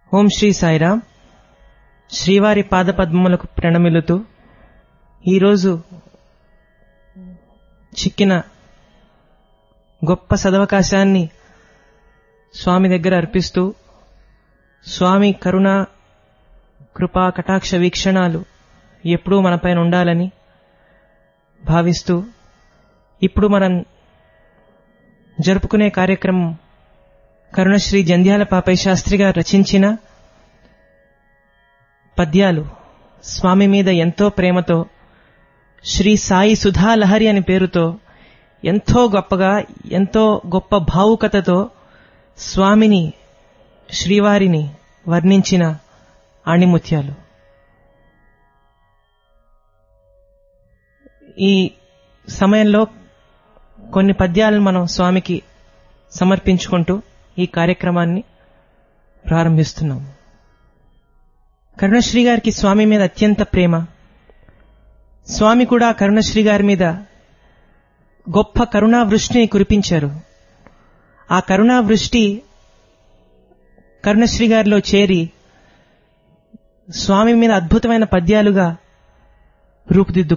ఓం శ్రీ సాయిరామ్ శ్రీవారి పాదపద్మములకు ప్రణమిలుతూ ఈరోజు చిక్కిన గొప్ప సదవకాశాన్ని స్వామి దగ్గర అర్పిస్తూ స్వామి కరుణ కృపా కటాక్ష వీక్షణాలు ఎప్పుడూ మనపైన ఉండాలని భావిస్తూ ఇప్పుడు మనం జరుపుకునే కార్యక్రమం కరుణశ్రీ జంధ్యాల పాపయ్య శాస్త్రి గారు రచించిన పద్యాలు స్వామి మీద ఎంతో ప్రేమతో శ్రీ సాయి సుధాలహరి అని పేరుతో ఎంతో గొప్పగా ఎంతో గొప్ప భావుకతతో స్వామిని శ్రీవారిని వర్ణించిన ఆణిముత్యాలు ఈ సమయంలో కొన్ని పద్యాలను మనం స్వామికి సమర్పించుకుంటూ ఈ కార్యక్రమాన్ని ప్రారంభిస్తున్నాం కరుణశ్రీ గారికి స్వామి మీద అత్యంత ప్రేమ స్వామి కూడా కరుణశ్రీ గారి మీద గొప్ప కరుణా వృష్టిని కురిపించారు ఆ కరుణా వృష్టి కరుణశ్రీ గారిలో చేరి స్వామి మీద అద్భుతమైన పద్యాలుగా రూపుదిద్దు